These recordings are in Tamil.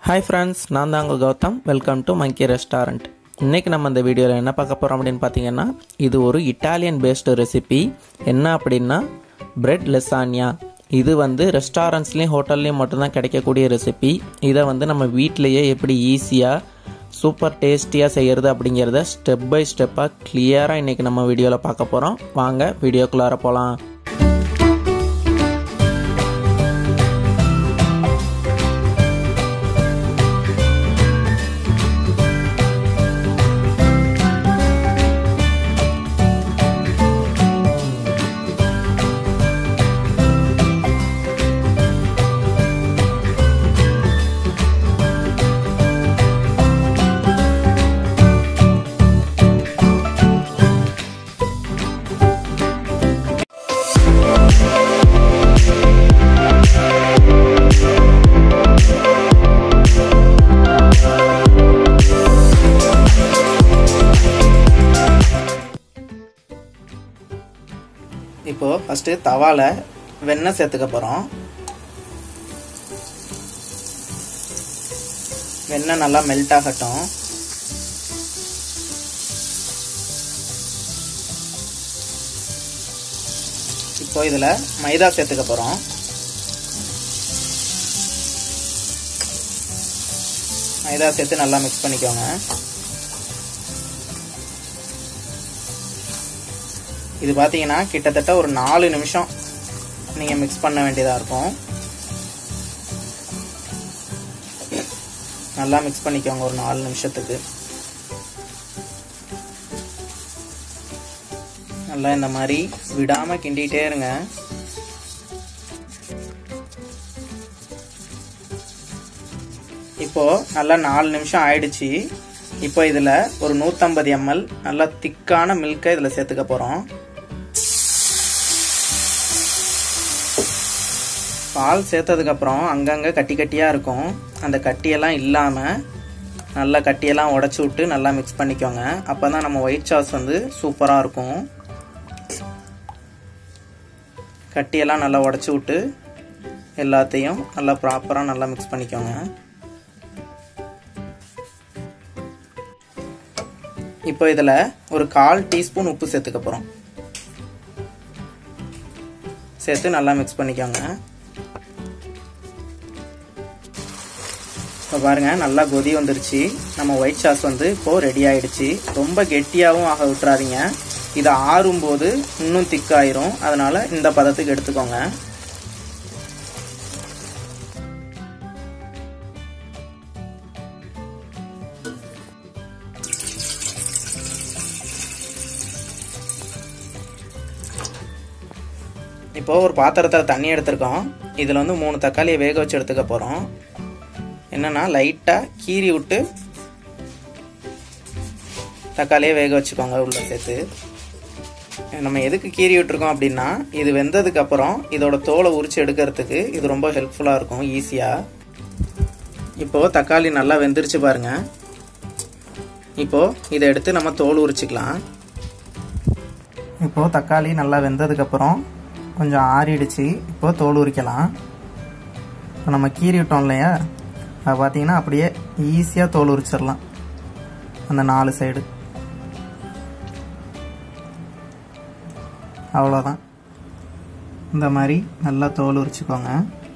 ஹாய் ஃப்ரெண்ட்ஸ் நான் தான் உங்கள் Gautham welcome to monkey restaurant இன்றைக்கி நம்ம இந்த வீடியோவில் என்ன பார்க்க போகிறோம் அப்படின்னு பார்த்தீங்கன்னா இது ஒரு இட்டாலியன் பேஸ்டு ரெசிபி என்ன அப்படின்னா பிரெட் லெசானியா இது வந்து ரெஸ்டாரண்ட்ஸ்லேயும் ஹோட்டல்லையும் மட்டும்தான் கிடைக்கக்கூடிய ரெசிபி இதை வந்து நம்ம வீட்டிலையே எப்படி ஈஸியாக சூப்பர் டேஸ்டியாக செய்கிறது அப்படிங்கிறத ஸ்டெப் பை ஸ்டெப்பாக கிளியராக இன்றைக்கி நம்ம வீடியோவில் பார்க்க போகிறோம் வாங்க வீடியோக்குள்ளார போகலாம் இப்போ ஃபஸ்ட்டு தவால வெண்ணெய் சேர்த்துக்க போகிறோம் வெண்ணெய் நல்லா மெல்ட் ஆகட்டும் இப்போ இதில் மைதா சேர்த்துக்க போகிறோம் மைதா சேர்த்து நல்லா மிக்ஸ் பண்ணிக்கோங்க இது பார்த்தீங்கன்னா கிட்டத்தட்ட ஒரு நாலு நிமிஷம் நீங்கள் மிக்ஸ் பண்ண வேண்டியதாக இருக்கும் நல்லா மிக்ஸ் பண்ணிக்கோங்க ஒரு நாலு நிமிஷத்துக்கு நல்லா இந்த மாதிரி விடாமல் கிண்டிகிட்டே இருங்க இப்போ நல்லா நாலு நிமிஷம் ஆயிடுச்சு இப்போ இதில் ஒரு நூற்றம்பது எம்எல் நல்லா திக்கான மில்கை இதில் சேர்த்துக்க போகிறோம் பால் சேர்த்ததுக்கப்புறம் அங்கங்கே கட்டி கட்டியாக இருக்கும் அந்த கட்டியெல்லாம் இல்லாமல் நல்லா கட்டியெல்லாம் உடச்சி விட்டு நல்லா மிக்ஸ் பண்ணிக்கோங்க அப்போ தான் நம்ம ஒயிட் சாஸ் வந்து சூப்பராக இருக்கும் கட்டியெல்லாம் நல்லா உடச்சி விட்டு எல்லாத்தையும் நல்லா ப்ராப்பராக நல்லா மிக்ஸ் பண்ணிக்கோங்க இப்போ இதில் ஒரு கால் டீஸ்பூன் உப்பு சேர்த்துக்க போகிறோம் சேர்த்து நல்லா மிக்ஸ் பண்ணிக்கோங்க இப்போ பாருங்கள் நல்லா கொதி வந்துருச்சு நம்ம ஒயிட் சாஸ் வந்து இப்போது ரெடி ஆயிடுச்சு ரொம்ப கெட்டியாகவும் ஆக விட்டுறாதீங்க இது ஆறும்போது இன்னும் திக்காயிரும் அதனால் இந்த பதத்துக்கு எடுத்துக்கோங்க இப்போது ஒரு பாத்திரத்தில் தண்ணி எடுத்திருக்கோம் இதில் வந்து மூணு தக்காளியை வேக வச்சு எடுத்துக்க போகிறோம் என்னென்னா லைட்டாக கீறி விட்டு தக்காளியை வேக வச்சுக்கோங்க உள்ளே சேர்த்து நம்ம எதுக்கு கீறி விட்டுருக்கோம் அப்படின்னா இது வெந்ததுக்கப்புறம் இதோட தோலை உரித்து எடுக்கிறதுக்கு இது ரொம்ப ஹெல்ப்ஃபுல்லாக இருக்கும் ஈஸியாக இப்போது தக்காளி நல்லா வெந்துருச்சு பாருங்க இப்போது இதை எடுத்து நம்ம தோல் உரிச்சிக்கலாம் இப்போது தக்காளி நல்லா வெந்ததுக்கப்புறம் கொஞ்சம் ஆறிடுச்சு இப்போது தோல் உரிக்கலாம் இப்போ நம்ம கீறி விட்டோம் இல்லையா அது பார்த்தீங்கன்னா அப்படியே ஈஸியாக தோல் உரிச்சிடலாம் அந்த நாலு சைடு அவ்வளோதான் இந்த மாதிரி நல்லா தோல் உரிச்சுக்கோங்க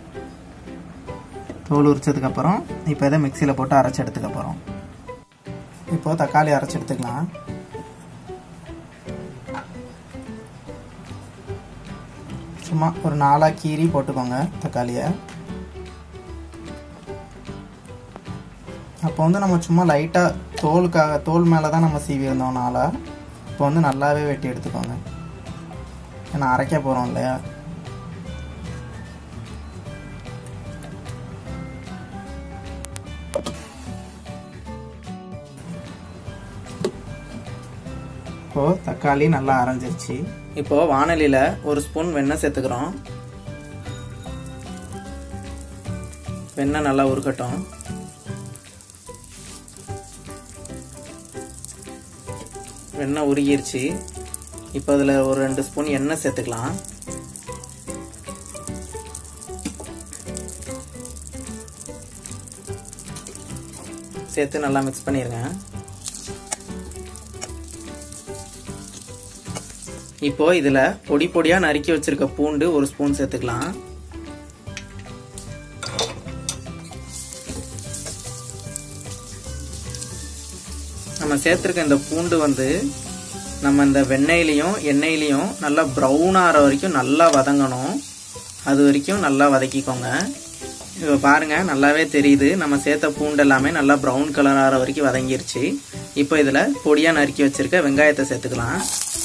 தோல் உரிச்சதுக்கப்புறம் இப்போ இதை மிக்சியில் போட்டு அரைச்சி எடுத்துக்க போகிறோம் இப்போது தக்காளி அரைச்சி எடுத்துக்கலாம் சும்மா ஒரு நாலாக கீரி போட்டுக்கோங்க தக்காளியை அப்போ வந்து நம்ம சும்மா லைட்டாக தோலுக்காக தோல் மேலே தான் நம்ம சீவி இருந்தோம் நாளாக இப்போ வந்து நல்லாவே வெட்டி எடுத்துக்கோங்க ஏன்னா அரைக்க போகிறோம் இல்லையா இப்போது தக்காளி நல்லா அரைஞ்சிருச்சு இப்போது வானலியில் ஒரு ஸ்பூன் வெண்ணெய் சேர்த்துக்கிறோம் வெண்ணெய் நல்லா உருக்கட்டும் வெண்ணெய் உருகிருச்சு இப்போ அதில் ஒரு ரெண்டு ஸ்பூன் எண்ணெய் சேர்த்துக்கலாம் சேர்த்து நல்லா மிக்ஸ் பண்ணிடுங்க இப்போ இதில் பொடி பொடியாக நறுக்கி வச்சிருக்க பூண்டு ஒரு ஸ்பூன் சேர்த்துக்கலாம் நம்ம சேர்த்துருக்க இந்த பூண்டு வந்து நம்ம இந்த வெண்ணெயிலையும் எண்ணெயிலையும் நல்லா ப்ரௌன் ஆகிற வரைக்கும் நல்லா வதங்கணும் அது வரைக்கும் நல்லா வதக்கிக்கோங்க இப்போ பாருங்கள் நல்லாவே தெரியுது நம்ம சேர்த்த பூண்டு எல்லாமே நல்லா ப்ரௌன் கலர் ஆகிற வரைக்கும் வதங்கிருச்சு இப்போ இதில் பொடியாக நறுக்கி வச்சுருக்க வெங்காயத்தை சேர்த்துக்கலாம்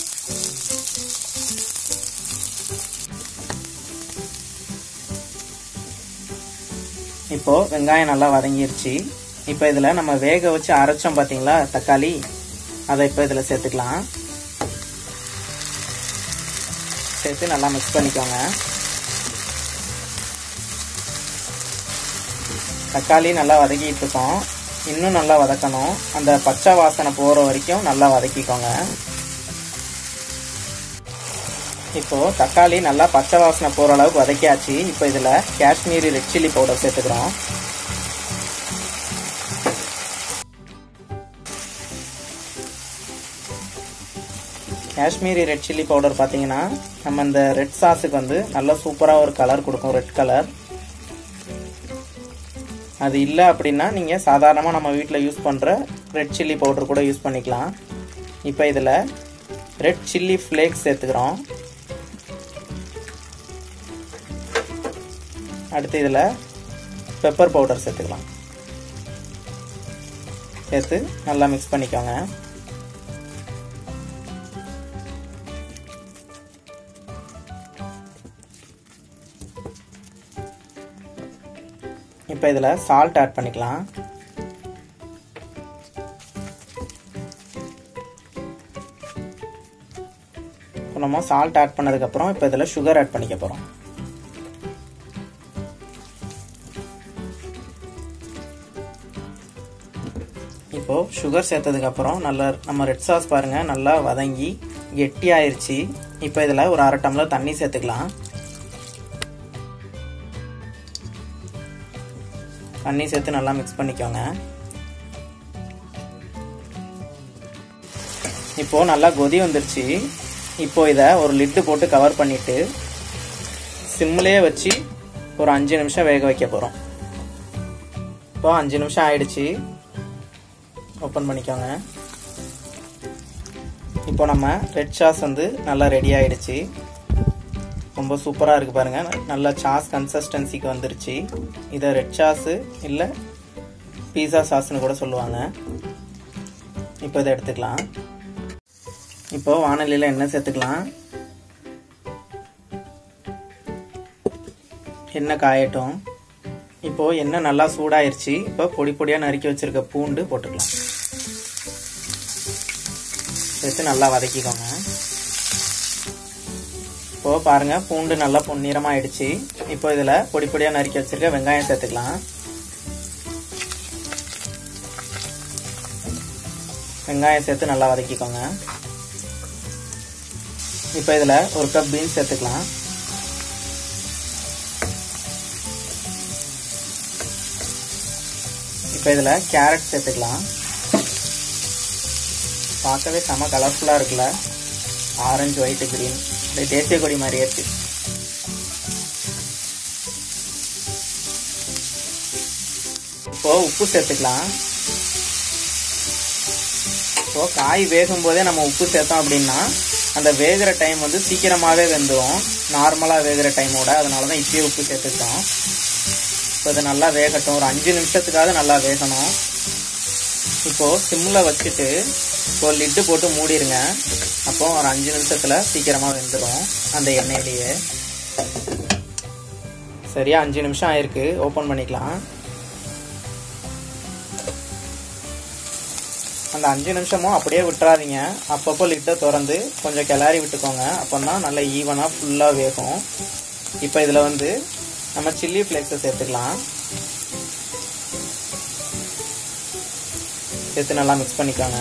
இப்போது வெங்காயம் நல்லா வதங்கிருச்சு இப்போ இதில் நம்ம வேக வச்சு அரைச்சோம் பார்த்தீங்களா தக்காளி அதை இப்போ இதில் சேர்த்துக்கலாம் சேர்த்து நல்லா மிக்ஸ் பண்ணிக்கோங்க தக்காளி நல்லா வதக்கிட்டு இருக்கோம் இன்னும் நல்லா வதக்கணும் அந்த பச்சை வாசனை போகிற வரைக்கும் நல்லா வதக்கிக்கோங்க இப்போது தக்காளி நல்லா பச்சை வாசனை போகிற அளவுக்கு வதக்கியாச்சு இப்போ இதில் காஷ்மீரி ரெட் சில்லி பவுடர் சேர்த்துக்கிறோம் காஷ்மீரி ரெட் சில்லி பவுடர் பார்த்தீங்கன்னா நம்ம இந்த ரெட் சாஸுக்கு வந்து நல்லா சூப்பராக ஒரு கலர் கொடுக்கும் ரெட் கலர் அது இல்லை அப்படின்னா நீங்கள் சாதாரணமாக நம்ம வீட்டில் யூஸ் பண்ணுற ரெட் சில்லி பவுடர் கூட யூஸ் பண்ணிக்கலாம் இப்போ இதில் ரெட் சில்லி ஃப்ளேக்ஸ் சேர்த்துக்கிறோம் அடுத்து இதில் பெப்பர் பவுடர் சேர்த்துக்கலாம் சேர்த்து நல்லா மிக்ஸ் பண்ணிக்கோங்க இப்போ இதில் சால்ட் ஆட் பண்ணிக்கலாம் இப்போ நம்ம சால்ட் ஆட் பண்ணதுக்கப்புறம் இப்போ இதில் சுகர் ஆட் பண்ணிக்க போகிறோம் இப்போது சுகர் சேர்த்ததுக்கப்புறம் நல்லா நம்ம ரெட் சாஸ் பாருங்கள் நல்லா வதங்கி கெட்டி ஆயிடுச்சு இப்போ இதில் ஒரு அரை டம்ளர் தண்ணி சேர்த்துக்கலாம் தண்ணி சேர்த்து நல்லா மிக்ஸ் பண்ணிக்கோங்க இப்போது நல்லா கொதி வந்துருச்சு இப்போ இதை ஒரு லிட்டு போட்டு கவர் பண்ணிவிட்டு சிம்லேயே வச்சு ஒரு அஞ்சு நிமிஷம் வேக வைக்க போகிறோம் இப்போ அஞ்சு நிமிஷம் ஆயிடுச்சு ஓப்பன் பண்ணிக்கோங்க இப்போ நம்ம ரெட் சாஸ் வந்து நல்லா ரெடி ஆயிடுச்சு ரொம்ப சூப்பராக இருக்குது பாருங்கள் நல்லா சாஸ் கன்சிஸ்டன்சிக்கு வந்துருச்சு இதை ரெட் சாஸு இல்லை பீஸா சாஸ்னு கூட சொல்லுவாங்க இப்போ இதை எடுத்துக்கலாம் இப்போ வானலியில் எண்ணெய் சேர்த்துக்கலாம் எண்ணெய் காயட்டும் இப்போது எண்ணெய் நல்லா சூடாயிருச்சு இப்போ பொடி பொடியாக நறுக்கி வச்சுருக்க பூண்டு போட்டுக்கலாம் சேர்த்து நல்லா வதக்கிக்கோங்க இப்போது பாருங்கள் பூண்டு நல்லா பொன்னிறமாக ஆயிடுச்சு இப்போ இதில் பொடி பொடியாக நறுக்கி வச்சுருக்க வெங்காயம் சேர்த்துக்கலாம் வெங்காயம் சேர்த்து நல்லா வதக்கிக்கோங்க இப்போ இதில் ஒரு கப் பீன்ஸ் சேர்த்துக்கலாம் இப்போ இதில் கேரட் சேர்த்துக்கலாம் பார்க்கவே செம கலர்ஃபுல்லாக இருக்குல்ல ஆரஞ்சு ஒயிட்டு க்ரீன் அப்படியே தேசிய கொடி மாதிரியே இருக்கு இப்போ உப்பு சேர்த்துக்கலாம் இப்போ காய் வேகும் போதே நம்ம உப்பு சேர்த்தோம் அப்படின்னா அந்த வேகிற டைம் வந்து சீக்கிரமாகவே வெந்துடும் நார்மலாக வேகிற டைமோட அதனால தான் இப்பயே உப்பு சேர்த்துக்கிட்டோம் இப்போ இது நல்லா வேகட்டும் ஒரு அஞ்சு நிமிஷத்துக்காவது நல்லா வேகணும் இப்போது சிம்மில் வச்சுட்டு இப்போ லிட்டு போட்டு மூடிடுங்க அப்போ ஒரு அஞ்சு நிமிஷத்தில் சீக்கிரமாக வெந்துடும் அந்த எண்ணெயிலேயே சரியா அஞ்சு நிமிஷம் ஆயிருக்கு ஓப்பன் பண்ணிக்கலாம் அந்த அஞ்சு நிமிஷமும் அப்படியே விட்டுறாதீங்க அப்பப்போ லிட்டை திறந்து கொஞ்சம் கிளறி விட்டுக்கோங்க அப்போ தான் நல்லா ஈவனாக ஃபுல்லாக வேகும் இப்போ இதில் வந்து நம்ம சில்லி ஃப்ளேக்ஸை சேர்த்துக்கலாம் சேர்த்து நல்லா மிக்ஸ் பண்ணிக்கோங்க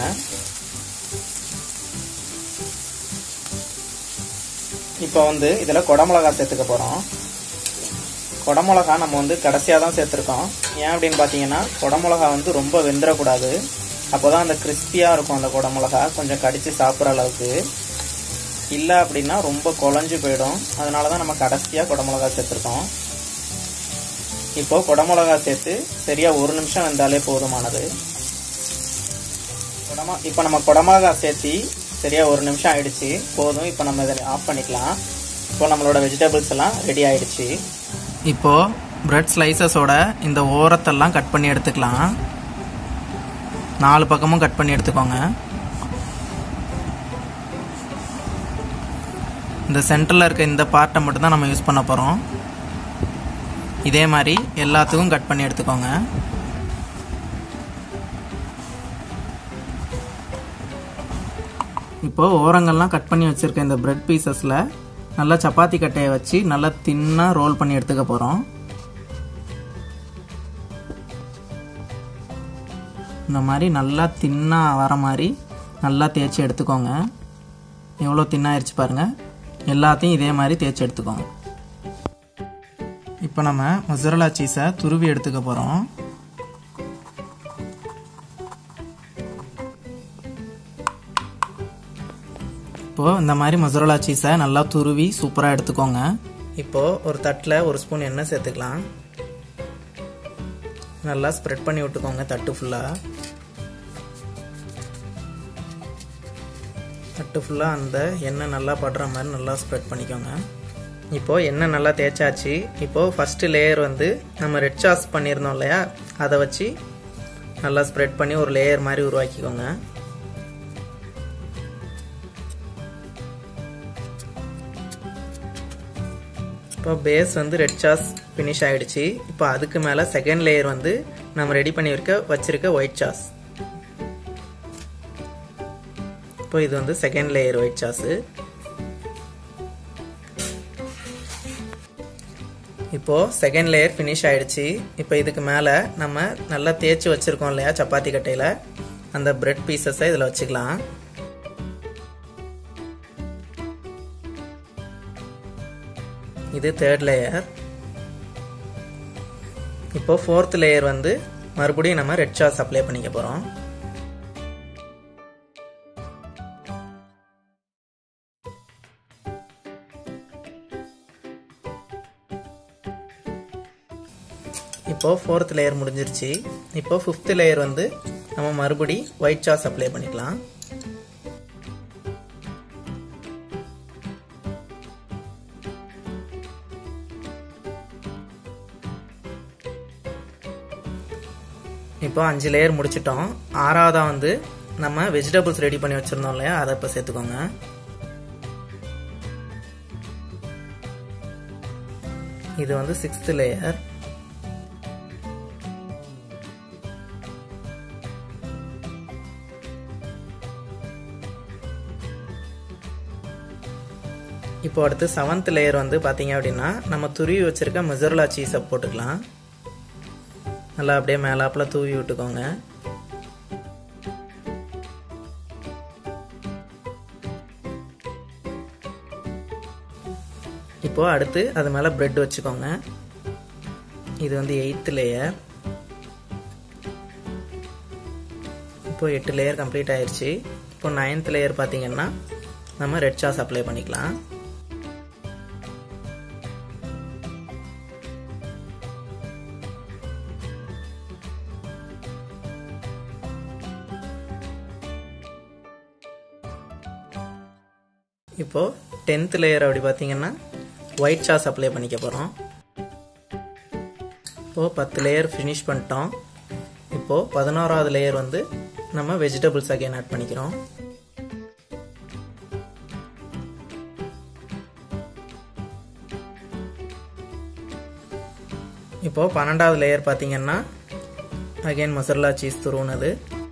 இப்போ வந்து இதில் குடமிளகா சேர்த்துக்க போகிறோம் குடமிளகா நம்ம வந்து கடைசியாக தான் சேர்த்துருக்கோம் ஏன் அப்படின்னு பார்த்தீங்கன்னா குடமிளகா வந்து ரொம்ப வெந்துடக்கூடாது அப்போ தான் அந்த கிறிஸ்பியாக இருக்கும் அந்த குடமிளகா கொஞ்சம் கடித்து சாப்பிட்ற அளவுக்கு இல்லை அப்படின்னா ரொம்ப குழஞ்சு போயிடும் அதனால தான் நம்ம கடைசியாக குடமிளகா சேர்த்துருக்கோம் இப்போ குடமிளகா சேர்த்து சரியாக ஒரு நிமிஷம் வெந்தாலே போதுமானது குடமா இப்போ நம்ம குடமிளகா சேர்த்தி சரியாக ஒரு நிமிஷம் ஆயிடுச்சு போதும் இப்போ நம்ம இதை ஆஃப் பண்ணிக்கலாம் இப்போ நம்மளோட வெஜிடபிள்ஸ் எல்லாம் ரெடி ஆயிடுச்சு இப்போ பிரெட் ஸ்லைசஸோட இந்த ஓரத்தெல்லாம் கட் பண்ணி எடுத்துக்கலாம் நாலு பக்கமும் கட் பண்ணி எடுத்துக்கோங்க இந்த சென்டரில் இருக்க இந்த பார்ட்டை மட்டும் தான் நம்ம யூஸ் பண்ண போகிறோம் இதே மாதிரி எல்லாத்துக்கும் கட் பண்ணி எடுத்துக்கோங்க இப்போ ஓரங்கள்லாம் கட் பண்ணி வச்சுருக்க இந்த பிரெட் பீசஸில் நல்லா சப்பாத்தி கட்டையை வச்சு நல்லா தின்னாக ரோல் பண்ணி எடுத்துக்க போகிறோம் இந்த மாதிரி நல்லா தின்னாக வர மாதிரி நல்லா தேய்ச்சி எடுத்துக்கோங்க எவ்வளோ தின்னாயிருச்சு பாருங்கள் எல்லாத்தையும் இதே மாதிரி தேய்ச்சி எடுத்துக்கோங்க இப்போ நம்ம மொசரலா சீஸை துருவி எடுத்துக்க போகிறோம் இப்போது இந்த மாதிரி மொசரலா சீஸை நல்லா துருவி சூப்பராக எடுத்துக்கோங்க இப்போது ஒரு தட்டில் ஒரு ஸ்பூன் எண்ணெய் சேர்த்துக்கலாம் நல்லா ஸ்ப்ரெட் பண்ணி விட்டுக்கோங்க தட்டு ஃபுல்லாக தட்டு ஃபுல்லாக அந்த எண்ணெய் நல்லா படுற மாதிரி நல்லா ஸ்ப்ரெட் பண்ணிக்கோங்க இப்போது எண்ணெய் நல்லா தேய்ச்சாச்சு இப்போது ஃபஸ்ட்டு லேயர் வந்து நம்ம ரெட் சாஸ் பண்ணியிருந்தோம் இல்லையா அதை வச்சு நல்லா ஸ்ப்ரெட் பண்ணி ஒரு லேயர் மாதிரி உருவாக்கிக்கோங்க இப்போ பேஸ் வந்து ரெட் சாஸ் ஃபினிஷ் ஆகிடுச்சு இப்போ அதுக்கு மேலே செகண்ட் லேயர் வந்து நம்ம ரெடி பண்ணியிருக்க வச்சிருக்க ஒயிட் சாஸ் இப்போ இது வந்து செகண்ட் லேயர் ஒயிட் சாஸு இப்போது செகண்ட் லேயர் ஃபினிஷ் ஆயிடுச்சு இப்போ இதுக்கு மேலே நம்ம நல்லா தேய்ச்சி வச்சுருக்கோம் இல்லையா சப்பாத்தி கட்டையில் அந்த பிரெட் பீசஸை இதில் வச்சுக்கலாம் இது தேர்ட் லேயர் இப்போ ஃபோர்த் லேயர் வந்து மறுபடியும் நம்ம ரெட் சாஸ் அப்ளை பண்ணிக்க போகிறோம் இப்போ ஃபோர்த் லேயர் முடிஞ்சிருச்சு இப்போ ஃபிஃப்த் லேயர் வந்து நம்ம மறுபடி ஒயிட் சாஸ் அப்ளை பண்ணிக்கலாம் இப்போ அஞ்சு லேயர் முடிச்சிட்டோம் ஆறாவதா வந்து நம்ம வெஜிடபிள்ஸ் ரெடி பண்ணி வச்சிருந்தோம் இல்லையா அதை இப்போ சேர்த்துக்கோங்க இது வந்து சிக்ஸ்த் லேயர் இப்போ அடுத்து செவன்த் லேயர் வந்து பார்த்தீங்க அப்படின்னா நம்ம துருவி வச்சிருக்க மெசர்லா சீஸை போட்டுக்கலாம் நல்லா அப்படியே மேலாப்பில் தூவி விட்டுக்கோங்க இப்போ அடுத்து அது மேலே பிரெட் வச்சுக்கோங்க இது வந்து எயித்து லேயர் இப்போ எட்டு லேயர் கம்ப்ளீட் ஆயிடுச்சு இப்போ நைன்த் லேயர் பார்த்தீங்கன்னா நம்ம ரெட் சாஸ் அப்ளை பண்ணிக்கலாம் இப்போது டென்த் லேயர் அப்படி பார்த்தீங்கன்னா ஒயிட் சாஸ் அப்ளை பண்ணிக்க போகிறோம் இப்போது பத்து லேயர் ஃபினிஷ் பண்ணிட்டோம் இப்போது பதினோராவது லேயர் வந்து நம்ம வெஜிடபிள்ஸ் அகைன் ஆட் பண்ணிக்கிறோம் இப்போது பன்னெண்டாவது லேயர் பார்த்தீங்கன்னா அகைன் மசாலா சீஸ் துருவுனது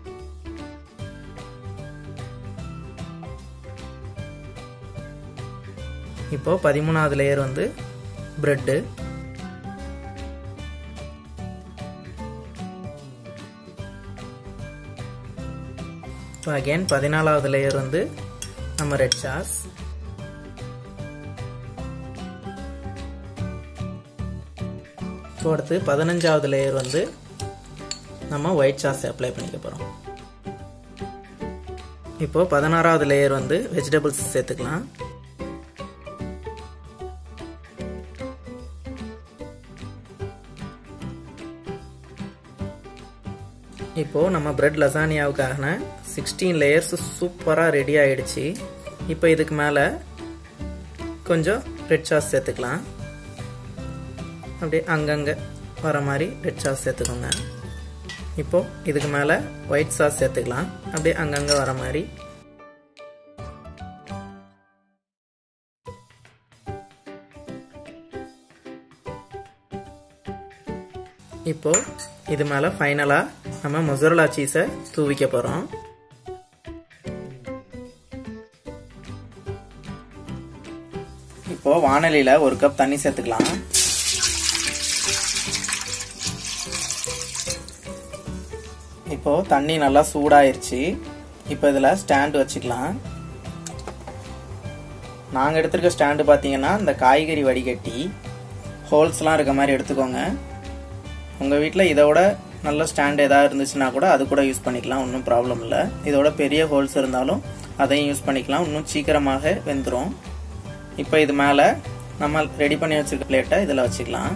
இப்போ பதிமூணாவது லேயர் வந்து பிரெட்டு இப்போ அகைன் பதினாலாவது லேயர் வந்து நம்ம ரெட் சாஸ் இப்போ அடுத்து பதினஞ்சாவது லேயர் வந்து நம்ம ஒயிட் சாஸ் அப்ளை பண்ணிக்க போகிறோம் இப்போ பதினாறாவது லேயர் வந்து வெஜிடபிள்ஸ் சேர்த்துக்கலாம் இப்போது நம்ம பிரெட் லசானியாவுக்கான சிக்ஸ்டீன் லேயர்ஸ் சூப்பராக ரெடி ஆயிடுச்சு இப்போ இதுக்கு மேலே கொஞ்சம் ரெட் சாஸ் சேர்த்துக்கலாம் அப்படியே அங்கங்கே வர மாதிரி ரெட் சாஸ் சேர்த்துக்கோங்க இப்போது இதுக்கு மேலே ஒயிட் சாஸ் சேர்த்துக்கலாம் அப்படியே அங்கங்கே வர மாதிரி இப்போ இது மேலே ஃபைனலாக நம்ம மொசரலா சீஸை தூவிக்க போகிறோம் இப்போ வானலியில் ஒரு கப் தண்ணி சேர்த்துக்கலாம் இப்போ தண்ணி நல்லா சூடாயிருச்சு இப்போ இதில் ஸ்டாண்டு வச்சுக்கலாம் நாங்கள் எடுத்திருக்க ஸ்டாண்டு பார்த்தீங்கன்னா இந்த காய்கறி வடிகட்டி ஹோல்ஸ்லாம் இருக்க மாதிரி எடுத்துக்கோங்க உங்கள் வீட்டில் இதோட நல்ல ஸ்டாண்ட் எதாவது இருந்துச்சுன்னா கூட அது கூட யூஸ் பண்ணிக்கலாம் ஒன்றும் ப்ராப்ளம் இல்லை இதோட பெரிய ஹோல்ஸ் இருந்தாலும் அதையும் யூஸ் பண்ணிக்கலாம் இன்னும் சீக்கிரமாக வெந்துடும் இப்போ இது மேலே நம்ம ரெடி பண்ணி வச்சிருக்க பிளேட்டை இதில் வச்சுக்கலாம்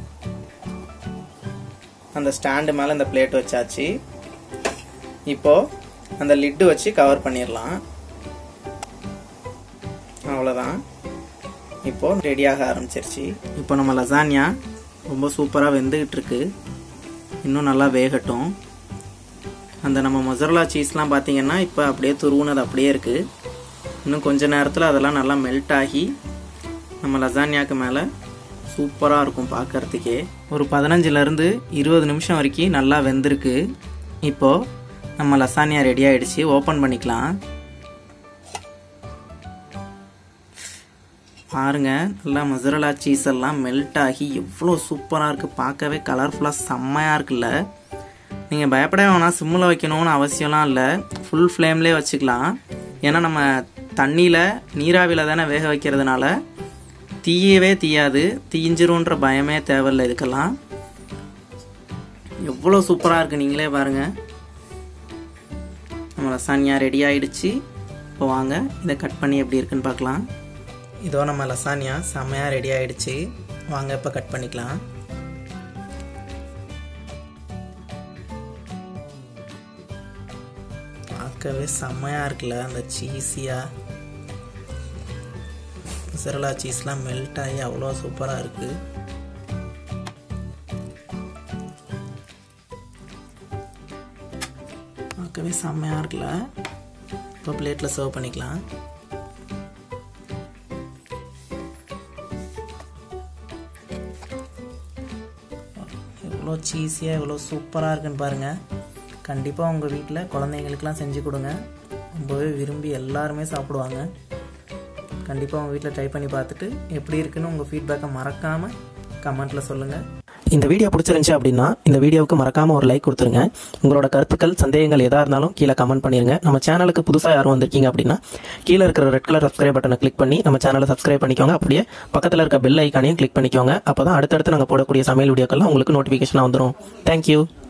அந்த ஸ்டாண்டு மேலே இந்த பிளேட் வச்சாச்சு இப்போ அந்த லிட்டு வச்சு கவர் பண்ணிடலாம் அவ்வளோதான் இப்போ ரெடியாக ஆரம்பிச்சிருச்சு இப்போ நம்ம லசானியா ரொம்ப சூப்பராக வெந்துக்கிட்டு இருக்கு இன்னும் நல்லா வேகட்டும் அந்த நம்ம மொசரலா சீஸ்லாம் பார்த்தீங்கன்னா இப்போ அப்படியே துருவுனது அப்படியே இருக்குது இன்னும் கொஞ்ச நேரத்தில் அதெல்லாம் நல்லா மெல்ட் ஆகி நம்ம லசானியாக்கு மேலே சூப்பராக இருக்கும் பார்க்கறதுக்கே ஒரு பதினஞ்சுலேருந்து இருபது நிமிஷம் வரைக்கும் நல்லா வெந்திருக்கு இப்போது நம்ம லசானியா ரெடி ஆகிடுச்சு ஓப்பன் பண்ணிக்கலாம் பாருங்க நல்லா மொசரலா சீஸ் எல்லாம் மெல்ட் ஆகி எவ்வளோ சூப்பராக இருக்குது பார்க்கவே கலர்ஃபுல்லாக செம்மையாக இருக்குல்ல நீங்கள் பயப்பட வேணாம் சிம்மில் வைக்கணும்னு அவசியம்லாம் இல்லை ஃபுல் ஃப்ளேம்லேயே வச்சுக்கலாம் ஏன்னா நம்ம தண்ணியில் நீராவியில் தானே வேக வைக்கிறதுனால தீயவே தீயாது தீஞ்சிரும்ன்ற பயமே தேவையில்லை இதுக்கெல்லாம் எவ்வளோ சூப்பராக இருக்குது நீங்களே பாருங்கள் நம்ம லசானியா ரெடி ஆயிடுச்சு இப்போ வாங்க இதை கட் பண்ணி எப்படி இருக்குன்னு பார்க்கலாம் இதோ நம்ம லசானியா செம்மையாக ரெடி ஆயிடுச்சு வாங்க இப்போ கட் பண்ணிக்கலாம் பார்க்கவே செம்மையாக இருக்குல்ல அந்த சீஸியாக சிரலா சீஸ்லாம் மெல்ட் ஆகி அவ்வளோ சூப்பராக இருக்குது பார்க்கவே செம்மையாக இருக்குல்ல இப்போ பிளேட்டில் சர்வ் பண்ணிக்கலாம் எவ்வளோ சீஸியாக எவ்வளோ சூப்பராக இருக்குன்னு பாருங்கள் கண்டிப்பாக உங்கள் வீட்டில் குழந்தைங்களுக்கெலாம் செஞ்சு கொடுங்க ரொம்பவே விரும்பி எல்லாருமே சாப்பிடுவாங்க கண்டிப்பாக உங்கள் வீட்டில் ட்ரை பண்ணி பார்த்துட்டு எப்படி இருக்குன்னு உங்கள் ஃபீட்பேக்கை மறக்காமல் கமெண்ட்டில் சொல்லுங்கள் இந்த வீடியோ பிடிச்சிருந்துச்சு அப்படின்னா இந்த வீடியோவுக்கு மறக்காம ஒரு லைக் கொடுத்துருங்க உங்களோட கருத்துக்கள் சந்தேகங்கள் எதா இருந்தாலும் கீழே கமெண்ட் பண்ணிருங்க நம்ம சேனலுக்கு புதுசாக யாரும் வந்திருக்கீங்க அப்படின்னா கீழே இருக்கிற ரெட் கலர் சப்ஸ்கிரைப் பட்டனை கிளிக் பண்ணி நம்ம சேனலை சப்ஸ்கிரைப் பண்ணிக்கோங்க அப்படியே பக்கத்தில் இருக்க பெல் ஐக்கானையும் கிளிக் பண்ணிக்கோங்க அப்போ தான் அடுத்தடுத்து நாங்கள் போடக்கூடிய சமையல் வீடியோக்கெல்லாம் உங்களுக்கு நோட்டிஃபிகேஷனாக வந்துடும் தேங்க்யூ